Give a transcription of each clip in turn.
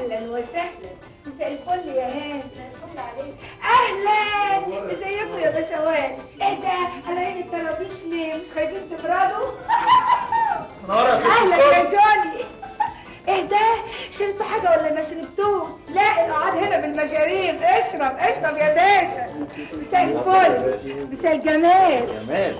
اهلا وسهلا مساء الفل يا هاني مساء الفل عليك اهلا ازيكم يا بشوات ايه ده قلعين الطرابيش ليه مش خايفين تبردوا نهار يا ست اهلا يا الكل. جوني ايه ده شربتوا حاجه ولا ما شربتوش لا القعاد هنا بالمشاريب اشرب اشرب يا باشا مساء الفل مساء الجمال جمال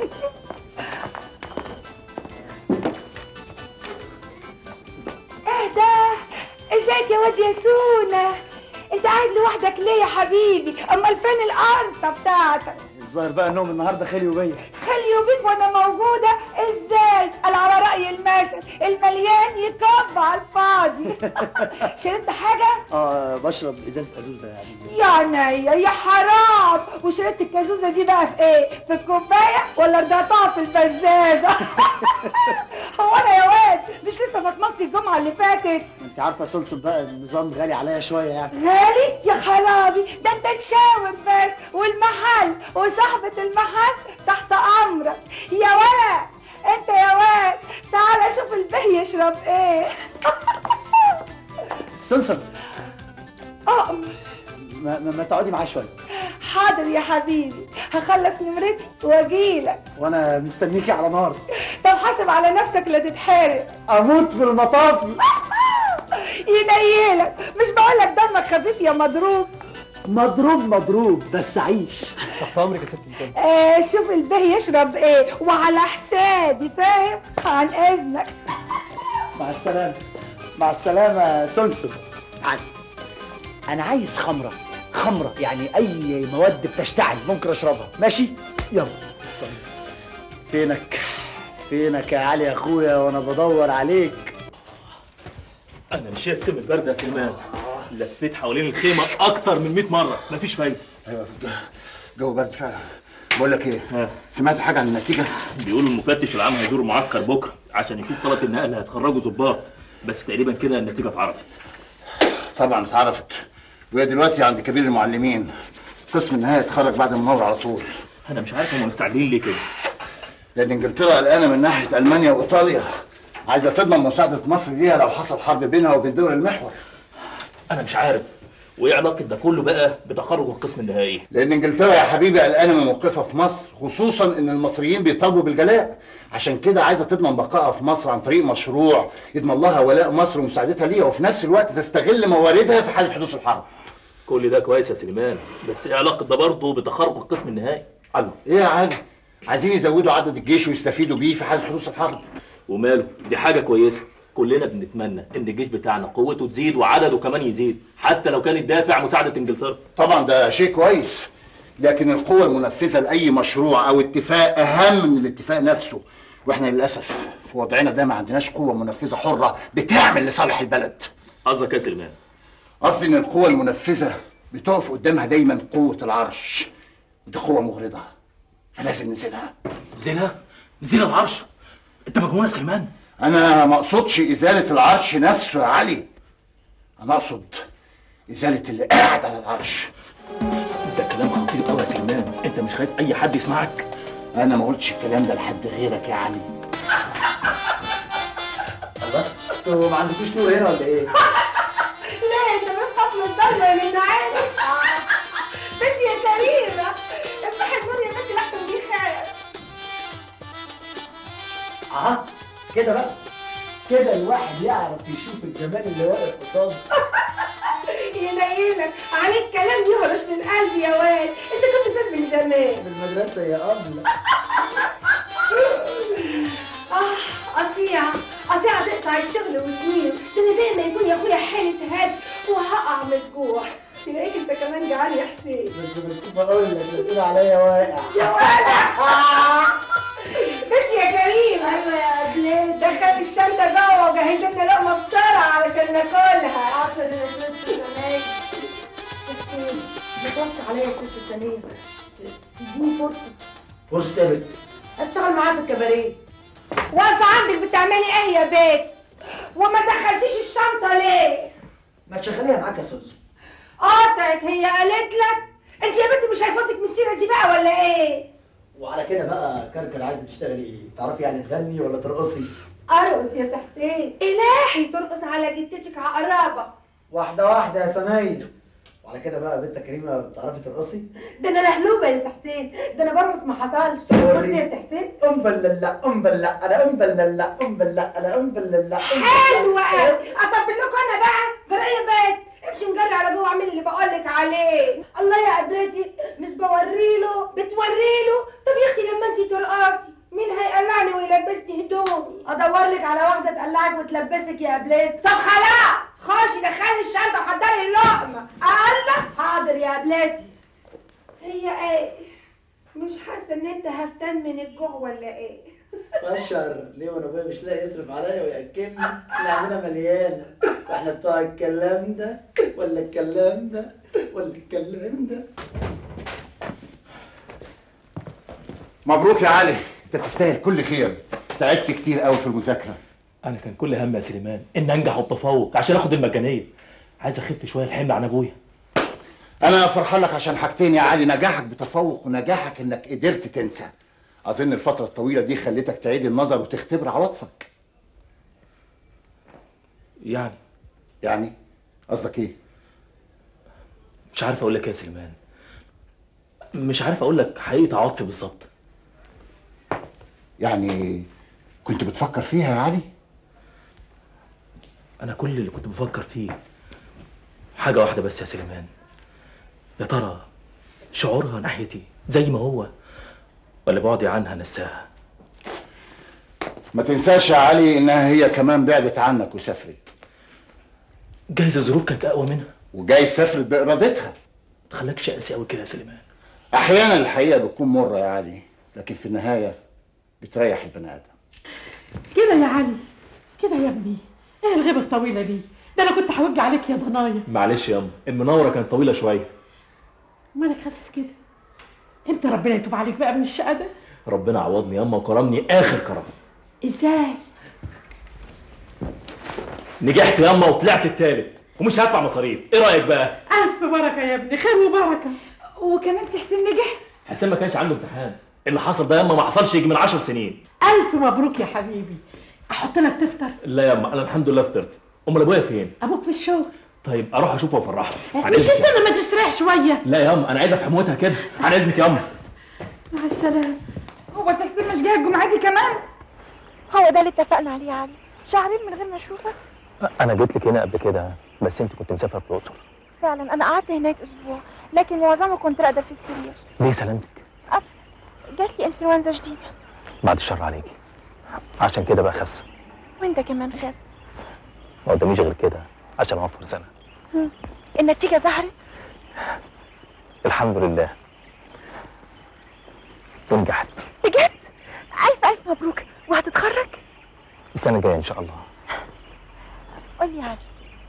ايه ده ازيك يا واد يا سونا انت قاعد لوحدك ليه يا حبيبي امال فين القرطه بتاعتك الظاهر بقى انهم النهارده خالي وبيا خلي وبيك وانا موجوده ازاي قال على راي المثل المليان يكب على الفاضي شربت حاجه اه بشرب ازازه ازوزه يعني يا عينيا يا حرام وشربت الكازوزه دي بقى في ايه في الكوبايه ولا رضعتها في البزازه هو انا يا واد مش لسه فاطمتي الجمعه اللي فاتت انت عارفه سلسل بقى النظام غالي عليا شويه يعني غالي يا خرابي ده انت تشاور بس والمحل وصاحبة المحل تحت امرك يا ولد انت يا واد تعالى شوف البه يشرب ايه سلسل اه ما, ما, ما تقعدي معايا شويه حاضر يا حبيبي هخلص نمرتي واجيلك وانا مستنيكي على نار طب حاسب على نفسك لا تتحرق اموت في المطاف ينيلك مش بقولك دمك خفيف يا مضروب مضروب مضروب بس عيش تحت امرك يا ست الكل آه شوف البه يشرب ايه وعلى حسابي فاهم عن اذنك مع السلامه مع السلامه سلسل عادي انا عايز خمره خمره يعني اي مواد بتشتعل ممكن اشربها ماشي يلا فينك فينك يا علي يا اخويا وانا بدور عليك انا نشفت من البرد يا سليمان لفيت حوالين الخيمه اكتر من 100 مره مفيش فايده ايوه جو برد فعلا بقول لك ايه ها. سمعت حاجه عن النتيجه بيقولوا المفتش العام هيزور المعسكر بكره عشان يشوف طلبه النقل اللي هيتخرجوا ظباط بس تقريبا كده النتيجه اتعرفت طبعا اتعرفت وهي دلوقتي عند كبير المعلمين قسم النهايه اتخرج بعد المناوره على طول انا مش عارف هم مستعجلين ليه كده لان انجلترا قلقانه من ناحيه المانيا وايطاليا عايزه تضمن مساعده مصر ليها لو حصل حرب بينها وبين دول المحور انا مش عارف وايه علاقه ده كله بقى بتخرج القسم النهائي لان انجلترا يا حبيبي قلقانه من موقفها في مصر خصوصا ان المصريين بيطالبوا بالجلاء عشان كده عايزه تضمن بقائها في مصر عن طريق مشروع يضمن لها ولاء مصر ومساعدتها ليها وفي نفس الوقت تستغل مواردها في حاله حدوث الحرب كل ده كويس يا سليمان بس ايه علاقه ده برضه بتخرج القسم النهائي الله ايه يا علي عايزين يزودوا عدد الجيش ويستفيدوا بيه في حاله حدوث الحرب وماله دي حاجه كويسه كلنا بنتمنى ان الجيش بتاعنا قوته تزيد وعدده كمان يزيد حتى لو كان الدافع مساعده انجلترا طبعا ده شيء كويس لكن القوة المنفذة لأي مشروع أو اتفاق أهم من الاتفاق نفسه واحنا للأسف في وضعنا ده ما عندناش قوة منفذة حرة بتعمل لصالح البلد قصدك إيه يا سليمان قصدي إن القوة المنفذة بتقف قدامها دايما قوة العرش ودي قوة مغرضة فلازم ننزلها نزلها نزل العرش انت مجنون يا سليمان أنا ما أقصدش إزالة العرش نفسه يا علي أنا أقصد إزالة اللي قاعد على العرش ده كلام خطير قوي يا سليمان انت مش خايف اي حد يسمعك أنا ما قلتش الكلام ده لحد غيرك يا علي الله انتوا ما عندكوش نور هنا ولا ايه؟ لا انت بتخاف من الضلمه يا بنت عالي بنتي يا كريمه افتحي النور يا بنتي لحسن دي خايف اه كده بقى كده الواحد يعرف يشوف الجمال اللي واقف قصاده ينيلك عليك كلام يهرش من قلبي يا واد انت كنت فين من زمان في المدرسه يا ابله اه قطيعة قطيعة تقطع الشغل وسنين ده انا زي ما يكون يا اخويا حالة هاد وهقع من الجوع تلاقيك انت كمان جعان يا حسين بس بس بقول لك بتقول عليا واقع يا ولد بنتي يا كريم ايوه يا بلاد دخل الشنطة جوه وجهز لنا لقمة بسرعة علشان ناكلها حاضر يا ست سنية بس بتوصي عليا يا ست سنية تديني فرصة فرصه يا بنت اشتغل معاه في الكباريه واقفة عندك بتعملي ايه يا بيت وما دخلتيش الشنطة ليه ما تشغليها معاك يا سوسو قطعت هي قالت لك انت يا بنتي مش هيفوتك من السيرة دي بقى ولا ايه وعلى كده بقى كركر عايزه تشتغلي ايه؟ تعرفي يعني تغني ولا ترقصي؟ ارقص يا حسين الهي ترقص على جدتك عقرابة واحده واحده يا سنية وعلى كده بقى بنت كريمه بتعرفي ترقصي ده انا لهلوبه يا سي حسين ده انا برقص ما حصلش بص يا سي حسين ام بللا ام بللا انا ام بللا ام بللا انا ام بللا حلوة قوي اطبل لكم انا بقى جرايه بقت امشي نجري على جوه اعمل اللي بقول لك عليه الله يا قبلتي مش بوري له بتوري له طب يا اختي لما انت ترقصي مين هيقلعني ويلبسني هدومي ادور لك على واحده تقلعك وتلبسك يا قبلتي طب خلاص خشي دخلي الشنطه وحضري اللقمه الله حاضر يا قبلتي هي ايه مش حاسه ان انت هفتان من الجوع ولا ايه بشر ليه وانا ابويا مش لاقي يصرف عليا وياكلني احنا عندنا مليانه واحنا بتوع الكلام ده ولا الكلام ده ولا الكلام ده مبروك يا علي انت تستاهل كل خير تعبت كتير قوي في المذاكره انا كان كل هم يا سليمان ان انجح واتفوق عشان اخد المجانيه عايز اخف شويه الحمل عن ابويا انا فرحان لك عشان حاجتين يا علي نجاحك بتفوق ونجاحك انك قدرت تنسى اظن الفتره الطويله دي خلتك تعيد النظر وتختبر عواطفك يعني يعني قصدك ايه مش عارف اقول لك إيه يا سليمان مش عارف اقول لك حقيقه عاطفي بالظبط يعني كنت بتفكر فيها يا علي انا كل اللي كنت بفكر فيه حاجه واحده بس يا سليمان يا ترى شعورها ناحيتي زي ما هو ولا بعدي عنها نساها ما تنساش يا علي انها هي كمان بعدت عنك وسافرت جايز الظروف كانت اقوى منها وجاي سافرت بارادتها ما تخليكش قاسي قوي كده يا سليمان احيانا الحقيقه بتكون مره يا علي لكن في النهايه بتريح البني ادم كده يا علي كده يا ابني ايه الغيبة الطويلة دي ده انا كنت هوجع عليك يا ضنايا معلش ياما المناوره كانت طويله شويه مالك حاسس كده امتى ربنا يتوب عليك بقى من الشقة ده ربنا عوضني ياما وكرمني اخر كرم ازاي نجحت ياما وطلعت التالت ومش هدفع مصاريف ايه رايك بقى الف بركة يا ابني خير وبركة وكمان سي حسين نجح حسين ما كانش عنده امتحان اللي حصل ده ياما ما حصلش يجي من عشر سنين الف مبروك يا حبيبي احط لك تفطر لا ياما انا الحمد لله فطرت امال ابويا فين ابوك في الشغل طيب اروح اشوفه وافرحه عن مش إذنك ياما. استنى ما تسرح شوية لا ياما انا عايز افهم موتها كده عن اذنك ياما مع السلامة هو سي حسين مش جاي الجمعه دي كمان هو ده اللي اتفقنا عليه يا علي شهرين من غير ما اشوفك انا جيت لك هنا قبل كده بس انت كنت مسافره في الاقصر فعلا انا قعدت هناك اسبوع لكن معظمه كنت راقده في السرير ليه سلامتك جات لي انفلونزا جديده بعد الشر عليكي عشان كده بقى خس وانت كمان خاف ما قداميش غير كده عشان اوفر سنه النتيجه ظهرت الحمد لله ونجحت بجد الف الف مبروك وهتتخرج السنه الجايه ان شاء الله قول لي يا علي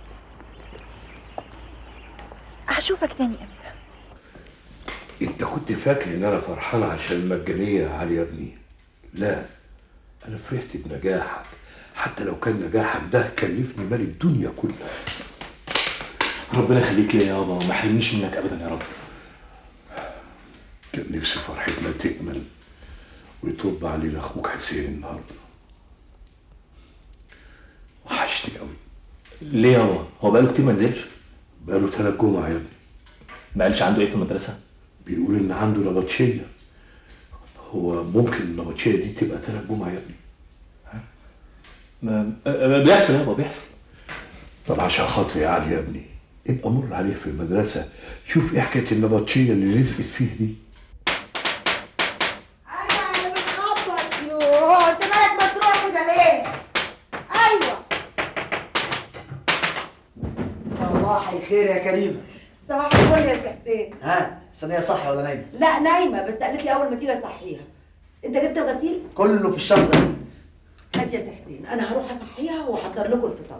هشوفك تاني امتى انت كنت فاكر ان انا فرحان عشان المجانيه يا علي يا ابني لا انا فرحت بنجاحك حتى لو كان نجاحك ده كلفني مال الدنيا كلها ربنا يخليك لي يابا وما يحرمنيش منك ابدا يا رب كان نفسي فرحتنا تكمل ويطب علينا اخوك حسين النهارده وحشني قوي ليه يابا هو بقاله كتير ما نزلش بقاله ثلاث جمعة يا ابني ما قالش عنده ايه في المدرسه بيقول ان عنده نبطشية هو ممكن النبطشية دي تبقى ثلاث جمعة يا ابني ما آه، بيحصل يابا بيحصل طب عشان خاطري يا علي يا ابني ابقى مر عليه في المدرسة شوف ايه حكاية النبطشية اللي لزقت فيه دي انا بتخبط يوه انت مالك مسروق كده ليه ايوه صباح الخير يا كريمه صباح الفل يا سي حسين ها سنية صح ولا نايمه لا نايمه بس قالت لي اول ما تيجي اصحيها انت جبت الغسيل كله في الشنطه دي هات يا سي حسين انا هروح اصحيها واحضر لكم الفطار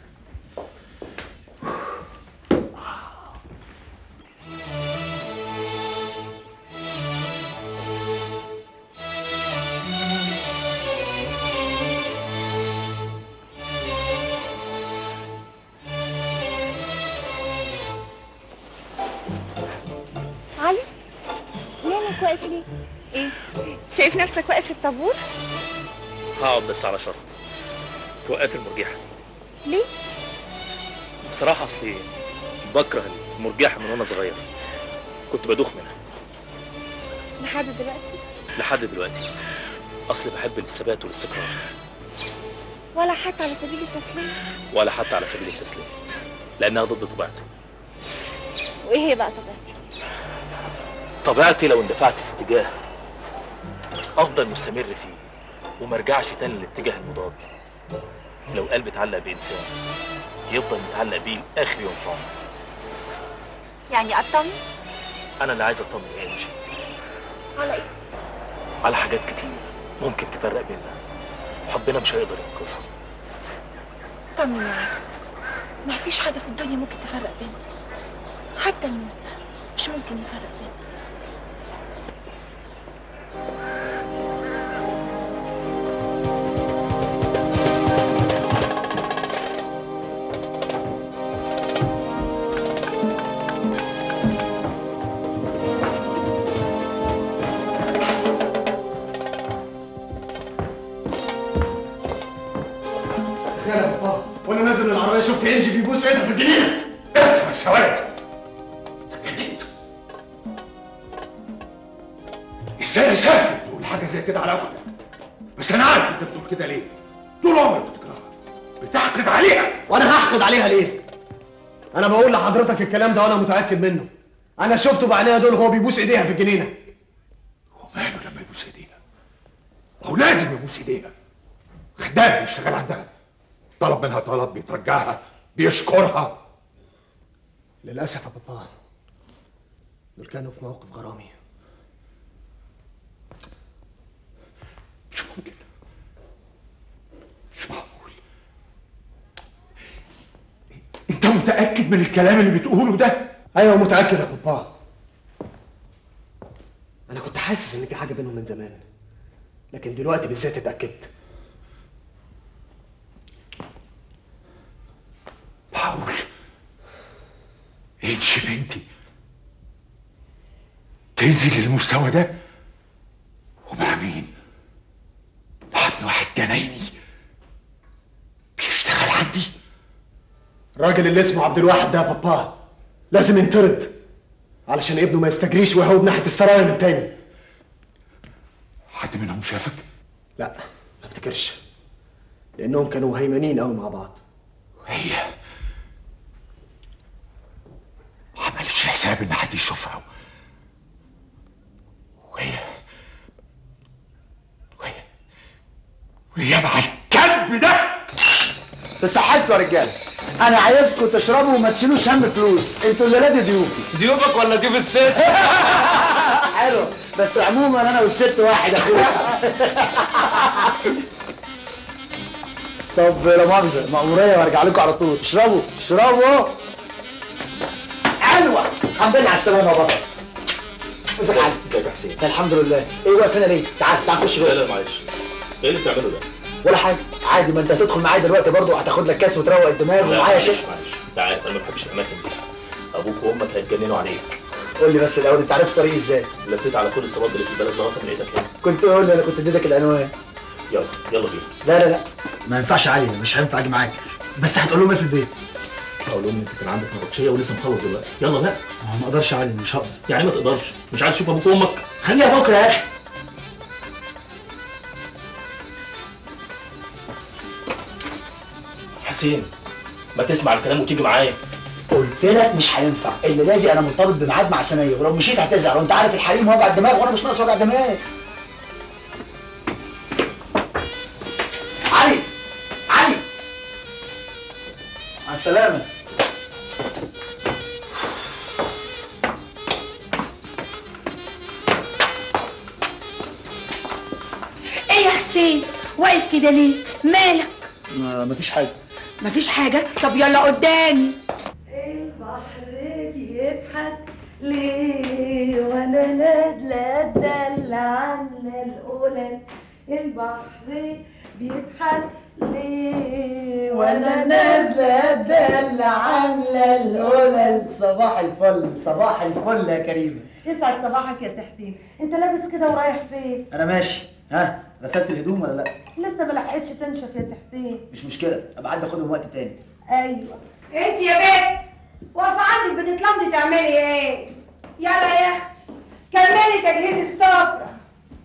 علي مالك واقف ليه ايه شايف نفسك واقف في الطابور هقعد بس على شرط توقفي المرجحه ليه بصراحة أصلي بكره المرجحة من وأنا صغير كنت بدوخ منها لحد دلوقتي لحد دلوقتي أصلي بحب الثبات والاستقرار ولا حتى على سبيل التسليم ولا حتى على سبيل التسليم لأنها ضد طبيعتي وايه هي بقى طبيعتك طبيعتي لو اندفعت في اتجاه افضل مستمر فيه وما ارجعش تاني للاتجاه المضاد لو قلبي اتعلق بانسان يفضل متعلق بيه لاخر يوم في عمره يعني اطمن انا اللي عايز اطمن يا انجي على ايه على حاجات كتير ممكن تفرق بينا وحبنا مش هيقدر ينقذها طمن يا علي ما فيش حاجه في الدنيا ممكن تفرق بينا حتى الموت مش ممكن يفرق بينا يا بابا وانا نازل من العربيه شفت انجي بيبوس ايدها في الجنينه اخلص يا ولد اتجننت ازاي اسافر تقول حاجه زي كده على اختك بس انا عارف انت بتقول كده ليه طول عمرك بتكرهها بتحقد عليها وانا هحقد عليها ليه؟ انا بقول لحضرتك الكلام ده وانا متاكد منه انا شفته بعينيا دول وهو بيبوس ايديها في الجنينه وماله لما يبوس ايديها ما هو لازم يبوس ايديها خدام بيشتغل عندها طلب منها طلب بيترجاها بيشكرها للاسف يا بابا دول كانوا في موقف غرامي مش ممكن مش معقول انت متاكد من الكلام اللي بتقوله ده ايوه متاكد يا بابا انا كنت حاسس ان في حاجه بينهم من زمان لكن دلوقتي بالذات اتاكدت معقول انشي بنتي تنزل للمستوى ده ومع مين مع ابن واحد جنايني بيشتغل عندي الراجل اللي اسمه عبد الواحد ده يا بابا لازم ينطرد علشان ابنه ما يستجريش ويهوب ناحيه السرايا من تاني حد منهم شافك لا ما افتكرش لانهم كانوا هيمنين قوي مع بعض هي ما عملتش حساب ان حد يشوفها وهي وهي وهي مع الكلب ده بصحتكم يا رجاله انا عايزكم تشربوا وما تشيلوش هم فلوس انتوا الليله دي ضيوفي ضيوفك ولا ضيوف الست؟ حلو بس عموما انا والست واحد اخويا طب لا مؤاخذه مأمورية وارجع لكم على طول اشربوا اشربوا حلوه الحمد لله على السلامه يا بطل ازيك يا علي ازيك يا حسين الحمد لله ايه واقف هنا ليه تعال تعال خش لا جوه لا معلش ايه اللي بتعمله ده؟ ولا حاجه عادي ما انت هتدخل معايا دلوقتي برضه وهتاخد لك كاس وتروق الدماغ لا ومعايا معلش شيء معلش انت عارف انا ما بحبش الاماكن دي ابوك وامك هيتجننوا عليك قول لي بس الاول انت عرفت طريقي ازاي لفيت على كل الصالات اللي في البلد لغايه ما لقيتك هنا كنت قول لي انا كنت اديتك العنوان يلا يلا بينا لا لا لا ما ينفعش علي مش هينفع اجي معاك بس هتقول لهم ايه في البيت اقول لهم انت كان عندك نبطشيه ولسه مخلص دلوقتي يلا لا ما ما اقدرش علي مش هقدر يعني ما تقدرش مش عايز تشوف ابوك وامك خليها بكره يا اخي حسين ما تسمع الكلام وتيجي معايا قلت لك مش هينفع الليله دي انا مرتبط بميعاد مع سنيه ولو مشيت هتزعل وانت عارف الحريم وجع الدماغ وانا مش ناقص وجع دماغ علي علي مع السلامه ايه يا حسين واقف كده ليه مالك ما مفيش حاجه مفيش حاجه طب يلا قدامي البحر بيضحك ليه وانا نازله الدلة عامله القلل البحر بيضحك ليه وانا نازله الدلة عامله القلل صباح الفل صباح الفل يا كريم يسعد صباحك يا سي حسين انت لابس كده ورايح فين انا ماشي ها غسلت الهدوم ولا لا لسه ما لحقتش تنشف يا سي حسين مش مشكله ابقى عدى اخدهم وقت تاني ايوه انت يا بنت واقفه عندك بتتلمضي تعملي ايه يلا يا اختي كملي تجهيز السفره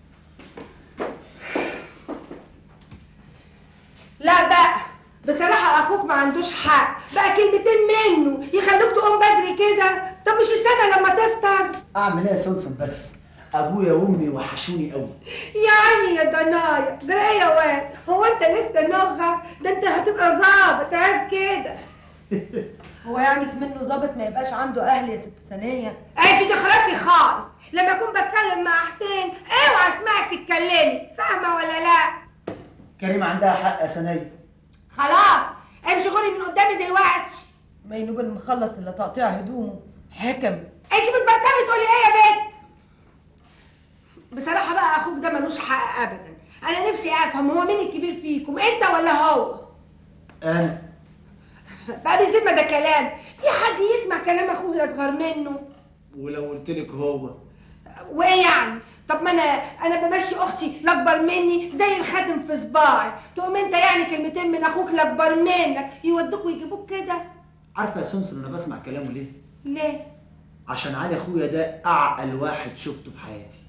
لا بقى بصراحة أخوك ما عندوش حق بقى كلمتين منه يخلوك تقوم بدري كده طب مش استنى لما تفطر اعمل ايه يا سمسم بس ابويا وامي وحشوني قوي يا عيني يا ضنايا جرى ايه يا واد هو انت لسه نغة ده انت هتبقى ظابط عيب كده هو يعني منه ظابط ما يبقاش عنده اهل يا ست ثانيه انت تخلصي خالص لما اكون بتكلم مع حسين اوعى اسمعك تتكلمي فاهمه ولا لا كريم عندها حق يا سنية خلاص امشي غوري من قدامي دلوقتي ما ينوبل مخلص الا تقطيع هدومه حكم انت بتبرطمي تقولي ايه يا بنت بصراحه بقى اخوك ده ملوش حق ابدا انا نفسي افهم هو مين الكبير فيكم انت ولا هو انا بقى بالذمه ده كلام في حد يسمع كلام اخوه الاصغر منه ولو قلت لك هو وايه يعني طب ما انا انا بمشي اختي الاكبر مني زي الخاتم في صباعي تقوم انت يعني كلمتين من اخوك الاكبر منك يودوك ويجيبوك كده عارفه يا سمسم انا بسمع كلامه ليه ليه عشان علي اخويا ده اعقل واحد شفته في حياتي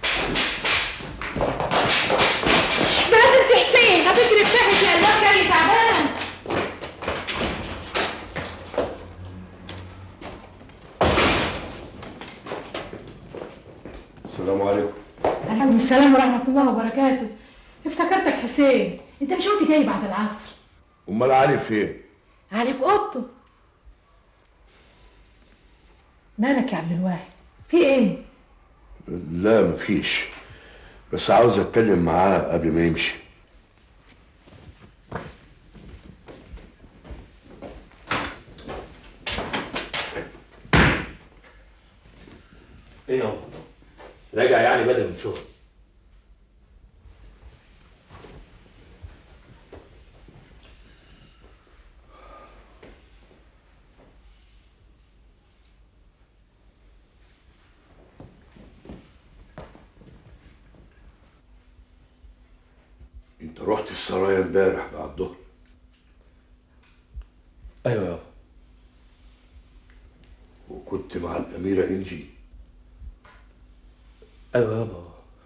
لازم سي حسين هتجري بتاعك يا الواد جاي تعبان السلام عليكم عليكم السلام ورحمة الله وبركاته افتكرتك حسين انت مش قلت جاي بعد العصر امال علي فين علي في اوضته مالك يا عبد الواحد في ايه لا مفيش بس عاوز اتكلم معاه قبل ما يمشي ايه يابا راجع يعني بدل من الشغل انت رحت السرايا امبارح بعد الظهر ايوه يابا وكنت مع الاميره انجي ايوه يابا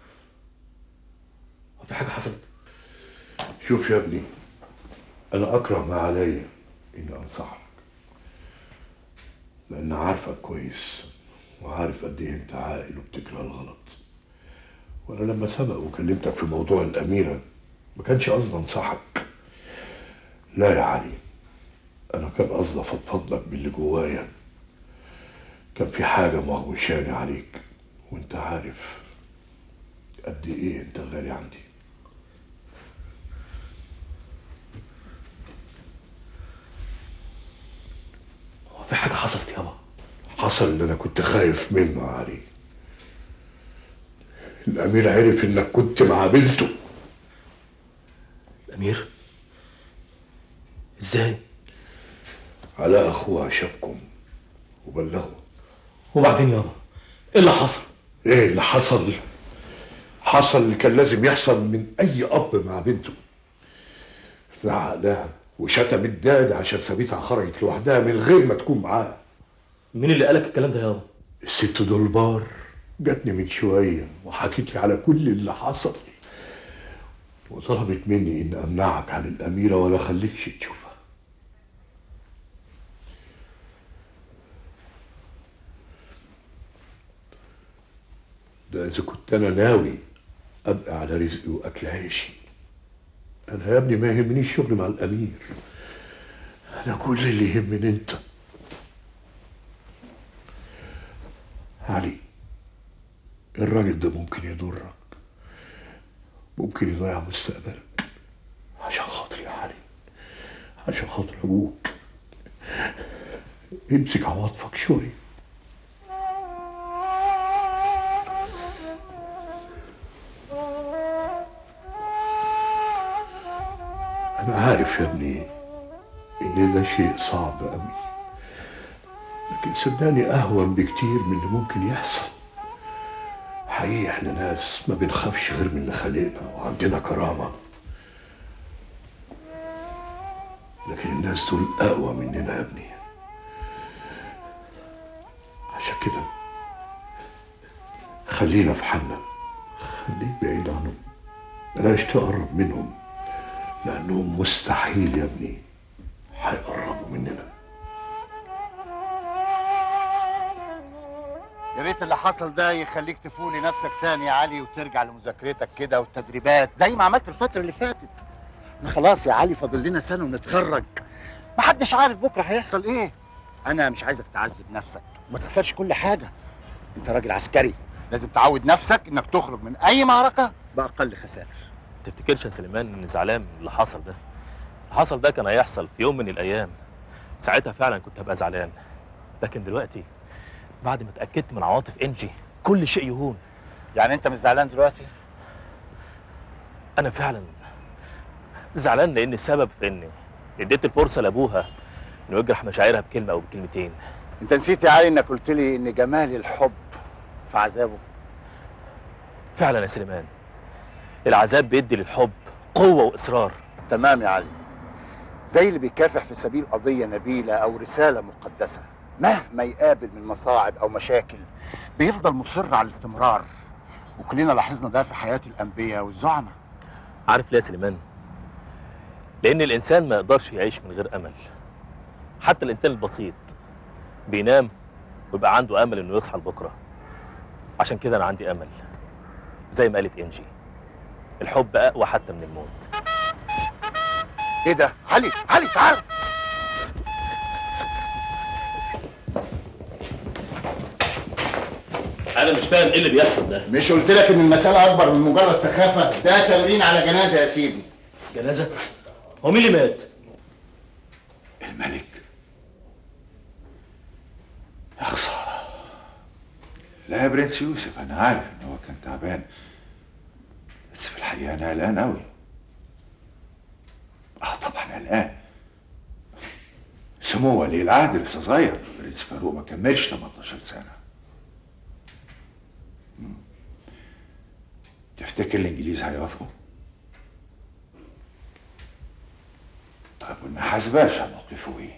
هو في حاجه حصلت شوف يا ابني انا اكره ما عليا اني انصحك لان عارفك كويس وعارف قد ايه انت عاقل وبتكره الغلط وانا لما سبق وكلمتك في موضوع الاميره ما كانش قصدي انصحك لا يا علي انا كان قصدي افضفض لك باللي جوايا كان في حاجه مغوشاني عليك وانت عارف قد ايه انت غالي عندي هو في حاجه حصلت يابا حصل اللي انا كنت خايف منه يا علي الامير عرف انك كنت مع بنته الامير ازاي على اخوها شافكم وبلغوا وبعدين يابا ايه اللي حصل ايه اللي حصل حصل اللي كان لازم يحصل من اي اب مع بنته زعق لها وشتم الداد عشان سابتها خرجت لوحدها من غير ما تكون معاه مين اللي قالك الكلام ده يابا الست دولبار جاتني من شويه وحكت لي على كل اللي حصل وطلبت مني ان امنعك عن الاميره ولا اخليكش تشوفها ده اذا كنت انا ناوي ابقى على رزقي واكل عيشي انا يا ابني ما يهمنيش الشغل مع الامير انا كل اللي يهمني انت علي الراجل ده ممكن يضرك ممكن يضيع مستقبلك عشان خاطري يا علي عشان خاطر ابوك امسك عواطفك شويه انا عارف يا ابني ان ده شيء صعب قوي لكن صدقني اهون بكتير من اللي ممكن يحصل حقيقي احنا ناس ما بنخافش غير من اللي خلقنا وعندنا كرامة لكن الناس دول اقوى مننا يا ابني عشان كده خلينا في حالنا خليك بعيد عنهم بلاش تقرب منهم لانهم مستحيل يا ابني هيقربوا مننا يا ريت اللي حصل ده يخليك تفوق لنفسك تاني يا علي وترجع لمذاكرتك كده والتدريبات زي ما عملت الفترة اللي فاتت احنا خلاص يا علي فاضل لنا سنة ونتخرج محدش عارف بكرة هيحصل ايه انا مش عايزك تعذب نفسك ما تخسرش كل حاجة انت راجل عسكري لازم تعود نفسك انك تخرج من اي معركة باقل خسائر تفتكرش يا سليمان ان زعلان من اللي حصل ده اللي حصل ده كان هيحصل في يوم من الايام ساعتها فعلا كنت هبقى زعلان لكن دلوقتي بعد ما اتاكدت من عواطف انجي كل شيء يهون يعني انت مش زعلان دلوقتي انا فعلا زعلان لان السبب في اني اديت الفرصه لابوها انه يجرح مشاعرها بكلمه او بكلمتين انت نسيت يا علي انك قلت لي ان جمال الحب في عذابه فعلا يا سليمان العذاب بيدي للحب قوه واصرار تمام يا علي زي اللي بيكافح في سبيل قضية نبيلة أو رسالة مقدسة مهما يقابل من مصاعب أو مشاكل بيفضل مصر على الاستمرار وكلنا لاحظنا ده في حياة الأنبياء والزعماء عارف ليه يا سليمان لان الانسان ما يقدرش يعيش من غير امل حتى الانسان البسيط بينام ويبقى عنده امل انه يصحى لبكره عشان كده انا عندي امل زي ما قالت انجي الحب اقوى حتى من الموت إيه ده؟ علي علي تعال انا مش فاهم ايه اللي بيحصل ده مش قلت لك إن المسألة أكبر من مجرد سخافة ده تمرين على جنازة يا سيدي جنازه هو مين اللي مات الملك يا خسارة لا يا برنس يوسف انا عارف ان هو كان تعبان بس في الحقيقه انا قلقان قوي اه طبعا قلقان سمو ولي العهد لسه صغير برنس فاروق ما كملش 18 سنه مم. تفتكر الانجليز هيوافقوا طيب والنحاس باشا موقفه ايه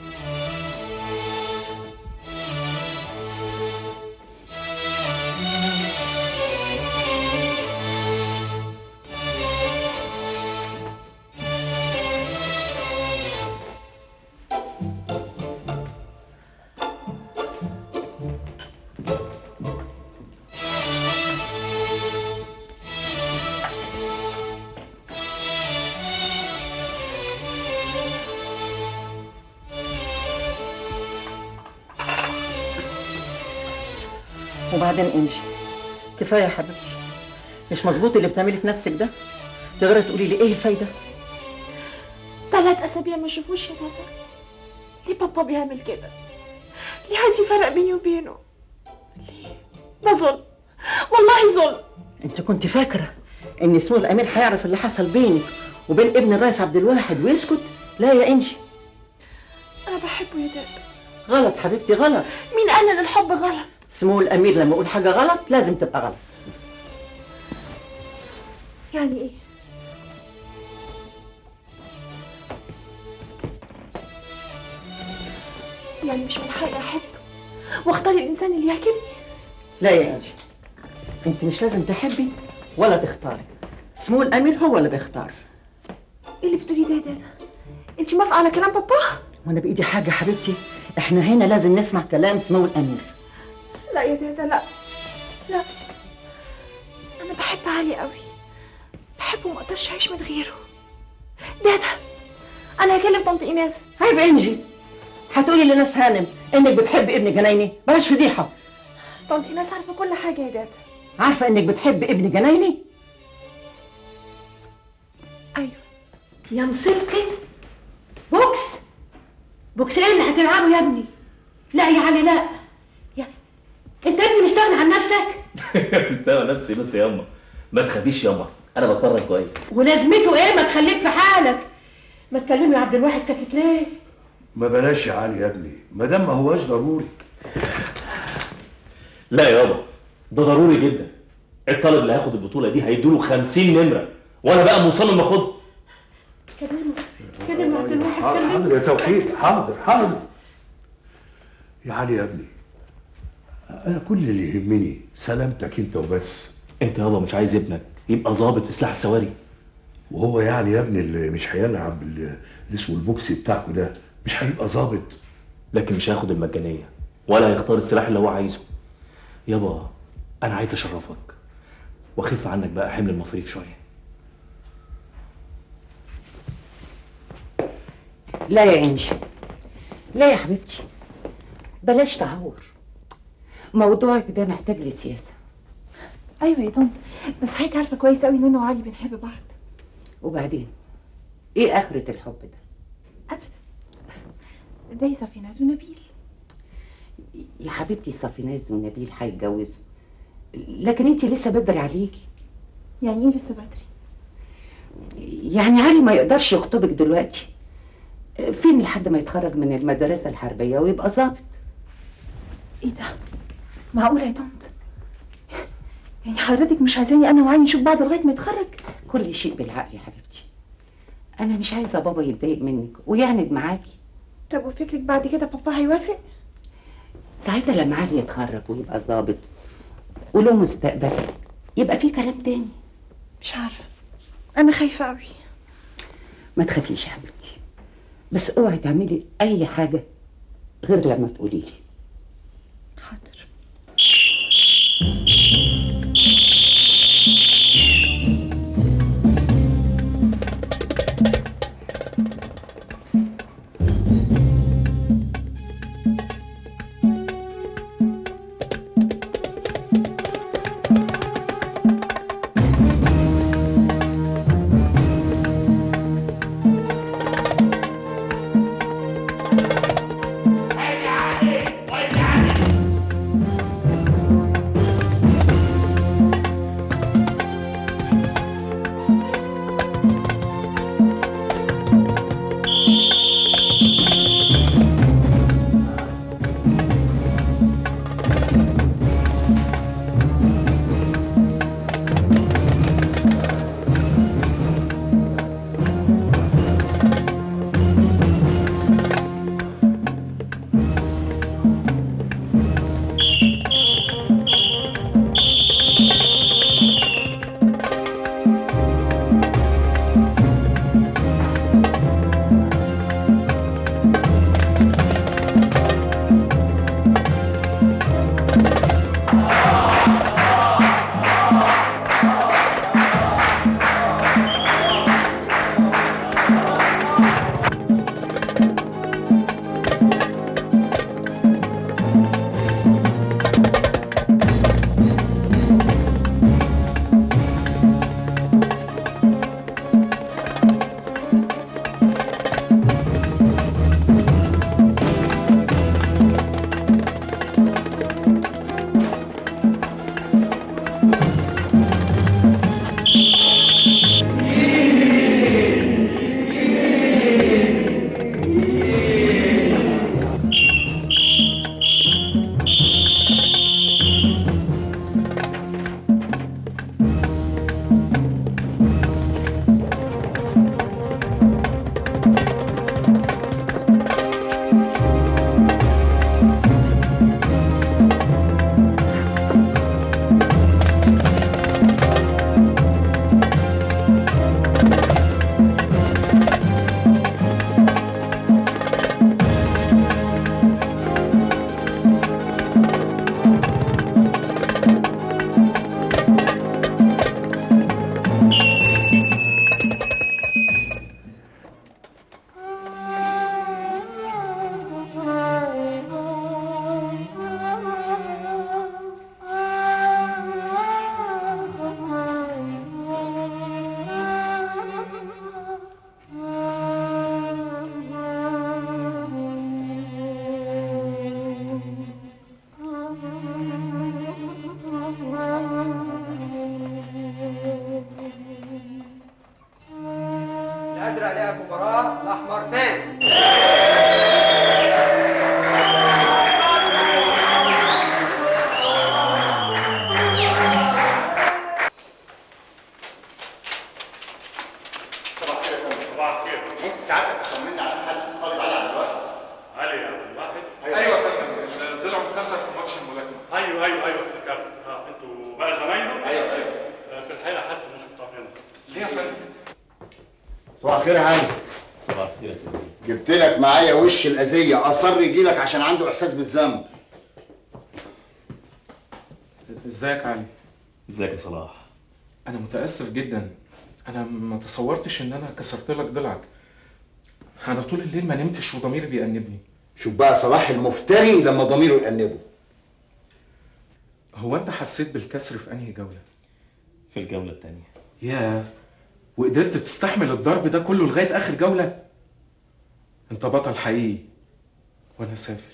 وبعدين انجي كفايه يا حبيبتي مش مظبوط اللي بتعملي في نفسك ده تقدري تقولي لي ايه الفايده ثلاث اسابيع ما شافوش يا بابا ليه بابا بيعمل كده ليه عايز يفرق بيني وبينه ليه ده ظلم والله ظلم انت كنت فاكره ان سمو الامير هيعرف اللي حصل بينك وبين ابن الرئيس عبد الواحد ويسكت لا يا انجي انا بحبه يا داد غلط حبيبتي غلط مين قال ان الحب غلط سمو الامير لما يقول حاجه غلط لازم تبقى غلط يعني ايه يعني مش من حقي احب واختار الانسان اللي يعجبني لا يا انجي انت مش لازم تحبي ولا تختاري سمو الامير هو اللي بيختار ايه اللي بتقولي ده يا دادا انت موافقه على كلام بابا وانا بايدي حاجه حبيبتي احنا هنا لازم نسمع كلام سمو الامير لا يا دادا لا لا انا بحب علي قوي بحبه وما اقدرش اعيش من غيره دادا انا هكلم طنط ايناس عيب انجي هتقولي لناس هانم انك بتحب ابن جنايني بلاش فضيحه طنط ايناس عارفه كل حاجه يا دادا عارفه انك بتحب ابن جنايني ايوه يا مصيبتي بوكس بوكس ايه اللي هتلعبه يا ابني لا يا علي لا يا انت يا ابني مستغني عن نفسك مستوى نفسي بس ياما ما تخافيش ياما انا بتمرن كويس ولازمته ايه ما تخليك في حالك ما تكلمي يا عبد الواحد ساكت ليه ما بلاش يا علي يا ابني ما دام ما هواش ضروري لا يابا ده ضروري جدا الطالب اللي هياخد البطوله دي هيدوله 50 نمره وانا بقى مصمم اخدها كلمه اتكلم مع كل واحد حاضر حاضر يا توفيق حاضر حاضر يا علي يا ابني انا كل اللي يهمني سلامتك انت وبس انت يابا مش عايز ابنك يبقى ظابط في سلاح السواري وهو يعني يا ابني اللي مش هيلعب اللي اسمه البوكسي بتاعكوا ده مش هيبقى ظابط لكن مش هياخد المجانيه ولا هيختار السلاح اللي هو عايزه يابا انا عايز اشرفك واخف عنك بقى حمل المصاريف شويه لا يا انجي لا يا حبيبتي بلاش تهور موضوعك ده محتاج لسياسه ايوه يا طنط بس حضرتك عارفه كويس قوي ان انا وعلي بنحب بعض وبعدين ايه اخره الحب ده زي صفيناز ونبيل يا حبيبتي صفيناز ونبيل هيتجوزوا لكن انت لسه بدري عليكي يعني ايه لسه بدري يعني علي ما يقدرش يخطبك دلوقتي فين لحد ما يتخرج من المدرسة الحربية ويبقى ظابط ايه ده معقوله يا طنط يعني حضرتك مش عايزاني انا وعلي نشوف بعض لغايه ما يتخرج كل شيء بالعقل يا حبيبتي انا مش عايزة بابا يتضايق منك ويعند معاكي طب وفكرك بعد كده بابا هيوافق ساعتها لما علي يتخرج ويبقى ظابط وله مستقبل يبقى في كلام تاني مش عارفه انا خايفه قوي ما تخافيش يا حبيبتي بس اوعي تعملي اي حاجة غير لما تقولي لي حاضر عليك خسر في ماتش الملاكمه ايوه ايوه ايوه افتكرت اه انتوا بقى زمايله ايوه يا فندم. آه، في الحقيقه حتى مش مطمئن ليه يا فندم صباح الخير يا علي صباح الخير يا سيدي جبت لك معايا وش الاذيه اصر يجي لك عشان عنده احساس بالذنب ازيك يا علي ازيك يا صلاح انا متاسف جدا انا ما تصورتش ان انا كسرت لك ضلعك انا طول الليل ما نمتش وضميري بيأنبني شوف بقى صلاح المفتري لما ضميره يأنبه هو انت حسيت بالكسر في انهي جوله في الجولة التانية ياه وقدرت تستحمل الضرب ده كله لغايه اخر جوله انت بطل حقيقي وانا سافل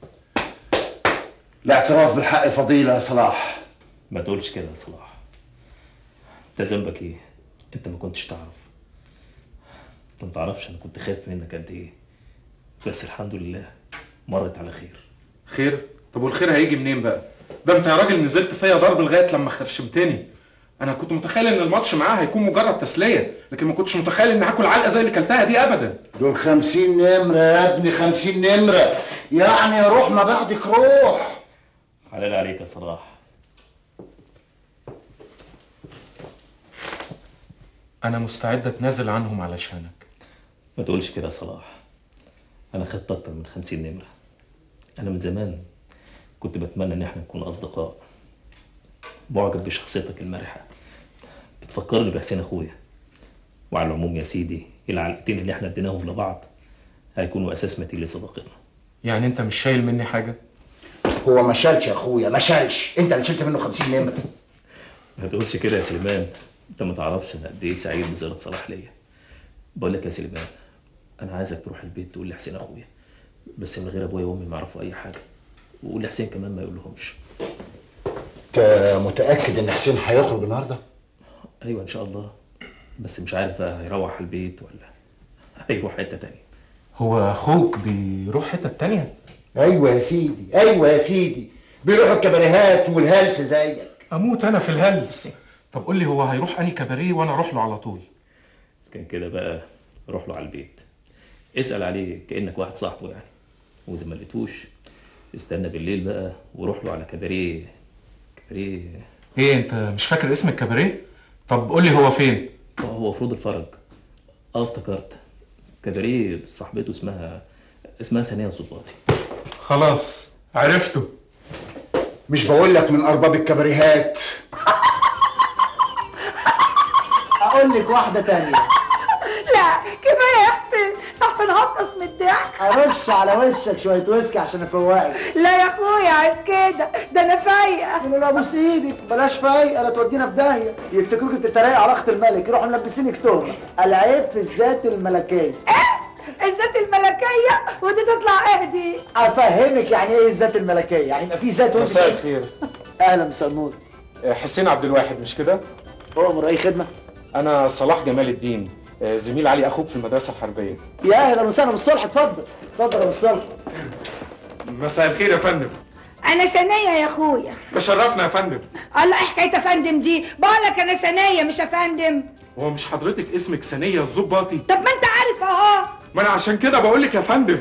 الاعتراف بالحق فضيله يا صلاح ما تقولش كده يا صلاح انت ذنبك ايه انت ما كنتش تعرف انت ما تعرفش انا كنت خايف منك قد ايه بس الحمد لله مرت على خير خير طب والخير هيجي منين بقى ده انت يا راجل نزلت فيا ضرب لغايه لما خرشمتني انا كنت متخيل ان الماتش معاه هيكون مجرد تسليه لكن ما كنتش متخيل ان هاكل علقه زي اللي كلتها دي ابدا دول خمسين نمرة يا ابني خمسين نمرة يعني روح ما بعدك روح حلال عليك يا صلاح انا مستعد اتنازل عنهم علشانك ما تقولش كده يا صلاح انا خدت اكتر من خمسين نمرة انا من زمان كنت بتمنى ان احنا نكون اصدقاء معجب بشخصيتك المرحة بتفكرني بحسين اخويا وعلى العموم يا سيدي العلقتين اللي احنا اديناهم لبعض هيكونوا اساس متين لصداقتنا يعني انت مش شايل مني حاجه هو ما شالش يا اخويا ما شالش انت اللي شلت منه خمسين نمرة ما تقولش كده يا سليمان انت ما تعرفش انا قد ايه سعيد بزيارة صلاح ليا بقول لك يا سليمان انا عايزك تروح البيت تقول لحسين اخويا بس من غير ابويا وامي ما يعرفوا اي حاجه وقول لحسين كمان ما يقولهمش انت متأكد ان حسين هيخرج النهارده؟ ايوه ان شاء الله بس مش عارف بقى هيروح البيت ولا هيروح حته تانية هو اخوك بيروح حته تانية ايوه يا سيدي ايوه يا سيدي بيروحوا الكباريهات والهلس زيك اموت انا في الهلس طب قول لي هو هيروح اني كباريه وانا اروح له على طول بس كان كده بقى روح له على البيت اسال عليه كانك واحد صاحبه يعني واذا ما لقيتوش استنى بالليل بقى وروح له على كباريه كباريه ايه انت مش فاكر اسم الكباريه طب قول لي هو فين هو فروض الفرج اه افتكرت كباريه صاحبته اسمها اسمها ثانية الظباطي خلاص عرفته مش بقول لك من ارباب الكباريهات اقول لك واحده تانية لا كفايه يا حسين احسن هقص من الضحك ارش على وشك شويه ويسكي عشان افوقك لا يا اخويا عيب كده ده انا فايقه لا ابوس ايدك بلاش فايقه لا تودينا في داهيه يفتكروك بتتريق على اخت الملك يروحوا ملبسينك تهمه العيب في الذات الملكيه الذات الملكيه ودي تطلع اهدي افهمك يعني ايه الذات الملكيه يعني يبقى في ذات وانت مساء الخير اهلا مساء النور حسين عبد الواحد مش كده امر اي خدمه انا صلاح جمال الدين آه، زميل علي اخوك في المدرسه الحربيه يا اهلا وسهلا بالصلح اتفضل اتفضل يا بالصلح مساء الخير يا فندم انا ثانيه يا اخويا تشرفنا يا فندم الله ايه حكايه يا فندم دي بقول لك انا ثانيه مش يا فندم هو مش حضرتك اسمك ثانيه الظباطي طب ما انت عارف اهو ما انا عشان كده بقول لك يا فندم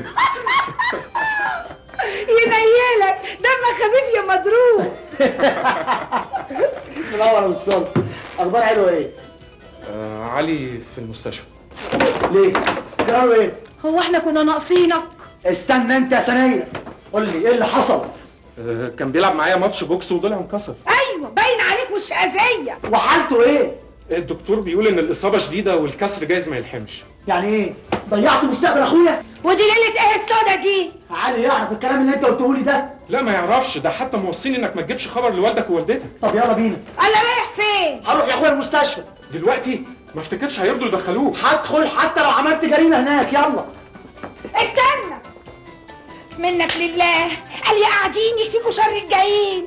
ينيلك دمك خفيف يا مضروب منور يا بالصلح اخبار حلوه ايه آه علي في المستشفى ليه جرى ايه هو احنا كنا ناقصينك استنى انت يا ثانيه قول لي ايه اللي حصل آه كان بيلعب معايا ماتش بوكس وضلع انكسر ايوه باين عليك مش اذيه وحالته ايه الدكتور بيقول ان الاصابه شديده والكسر جايز ما يلحمش يعني ايه ضيعت مستقبل اخويا ودي ليله ايه السودا دي علي يعرف الكلام اللي انت قلته لي ده لا ما يعرفش ده حتى موصيني انك ما تجيبش خبر لوالدك ووالدتك طب يلا بينا انا رايح فين هروح يا اخويا المستشفى دلوقتي ما افتكرش هيرضوا يدخلوك هدخل حتى لو عملت جريمه هناك يلا استنى منك لله قال يا قاعدين يكفيكوا شر الجايين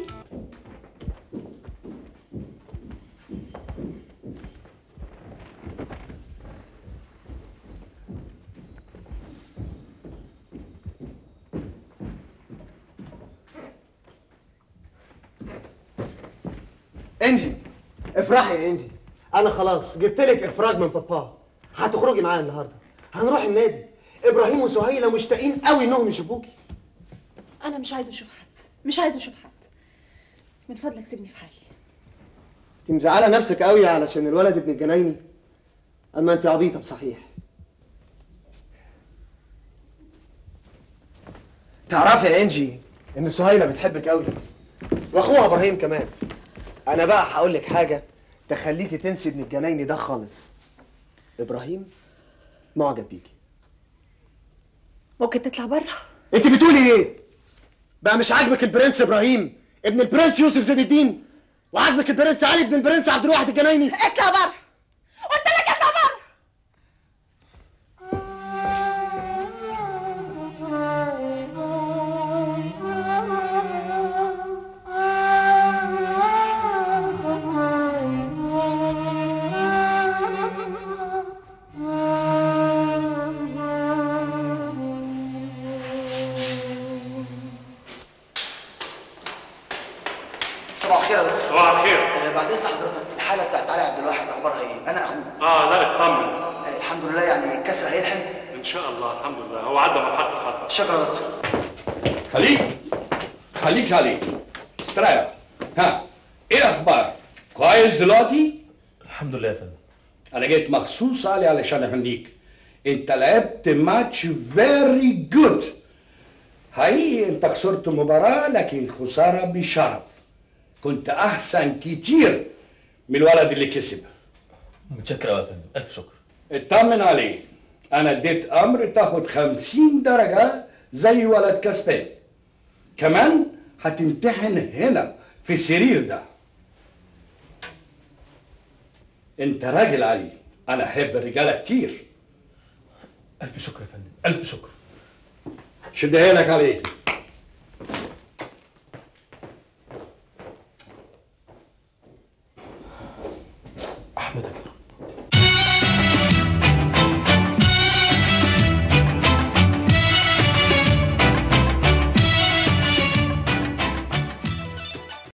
انجي افرحي يا انجي انا خلاص جبت لك افراج من بابا هتخرجي معايا النهارده هنروح النادي ابراهيم وسهيله مشتاقين قوي انهم يشوفوكي انا مش عايزه اشوف حد مش عايزه اشوف حد من فضلك سيبني في حالي انت مزعله نفسك قوي علشان الولد ابن الجنايني اما انت عبيطه بصحيح تعرفي يا انجي ان سهيله بتحبك قوي واخوها ابراهيم كمان انا بقى هقول لك حاجه تخليكي تنسي ابن الجنايني ده خالص ابراهيم معجب بيكي ممكن تطلع بره انت بتقولي ايه بقى مش عاجبك البرنس ابراهيم ابن البرنس يوسف زين الدين وعاجبك البرنس علي ابن البرنس عبد الواحد الجنايني اطلع بره قلت لك اطلع بره صباح الخير يا دكتور صباح الخير آه، بعد اذن حضرتك الحاله بتاعت علي عبد الواحد اخبارها ايه؟ انا اخوه اه لا اطمن آه، الحمد لله يعني الكسر هيلحم ان شاء الله الحمد لله هو عدى مرحله الخطر شكرا يا دكتور خليك خليك عليك استريح ها ايه الاخبار كويس دلوقتي الحمد لله يا فندم انا جيت مخصوص علي علشان اهنيك انت لعبت ماتش فيري جود هاي انت خسرت مباراة لكن خسارة بشرف كنت احسن كتير من الولد اللي كسب متشكر قوي يا فندم الف شكر اطمن عليه انا اديت امر تاخد خمسين درجة زي ولد كسبان كمان هتمتحن هنا في السرير ده انت راجل علي انا احب الرجالة كتير الف شكر يا فندم الف شكر شدها لك عليه احمدك يا رب